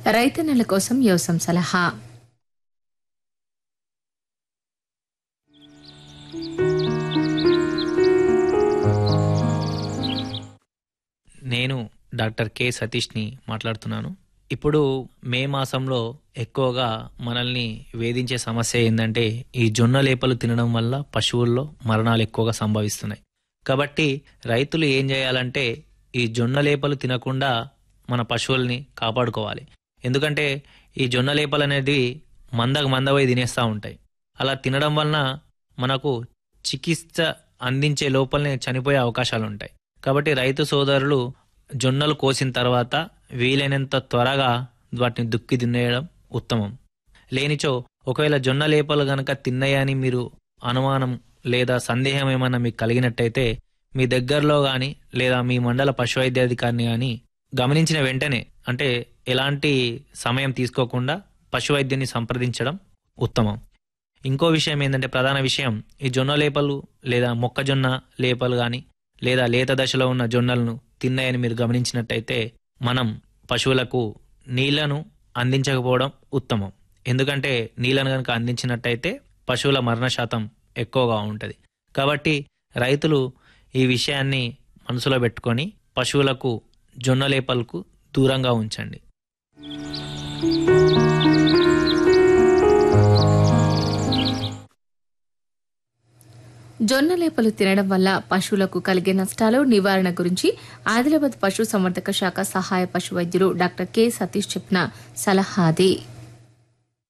రైతన్నల కోసం యోసం సలహా నేను డాక్టర్ కె సతీష్ని మాట్లాడుతున్నాను ఇప్పుడు మే మాసంలో ఎక్కువగా మనల్ని వేధించే సమస్య ఏంటంటే ఈ జొన్న లేపలు తినడం వల్ల పశువుల్లో మరణాలు ఎక్కువగా సంభవిస్తున్నాయి కాబట్టి రైతులు ఏం చేయాలంటే ఈ జొన్న లేపలు తినకుండా మన పశువుల్ని కాపాడుకోవాలి ఎందుకంటే ఈ జొన్న లేపలు అనేది మందకు మందవై తినేస్తూ ఉంటాయి అలా తినడం వలన మనకు చికిత్స అందించే లోపలనే చనిపోయే అవకాశాలు ఉంటాయి కాబట్టి రైతు సోదరులు జొన్నలు కోసిన తర్వాత వీలైనంత త్వరగా వాటిని దుక్కి దున్నేయడం ఉత్తమం లేనిచో ఒకవేళ జొన్న లేపలు గనక తిన్నాయని మీరు అనుమానం లేదా సందేహం ఏమైనా మీకు కలిగినట్టయితే మీ దగ్గరలో కానీ లేదా మీ మండల పశు వైద్యాధికారిని కానీ గమనించిన వెంటనే అంటే ఎలాంటి సమయం తీసుకోకుండా పశు వైద్యుని సంప్రదించడం ఉత్తమం ఇంకో విషయం ఏంటంటే ప్రధాన విషయం ఈ జొన్న లేపలు లేదా మొక్కజొన్న లేపలు కానీ లేదా లేత దశలో ఉన్న జొన్నలను తిన్నాయని మీరు గమనించినట్టయితే మనం పశువులకు నీళ్లను అందించకపోవడం ఉత్తమం ఎందుకంటే నీళ్లను కనుక అందించినట్టయితే పశువుల మరణ శాతం ఎక్కువగా ఉంటుంది కాబట్టి రైతులు ఈ విషయాన్ని మనసులో పెట్టుకొని పశువులకు జొన్న లేపలకు దూరంగా ఉంచండి జొన్న లేపలు తినడం వల్ల పశువులకు కలిగే నష్టాలు నివారణ గురించి ఆదిలాబాద్ పశు సంవర్ధక శాఖ సహాయ పశు వైద్యులు డాక్టర్ కె సతీష్ చెప్పిన సలహా అది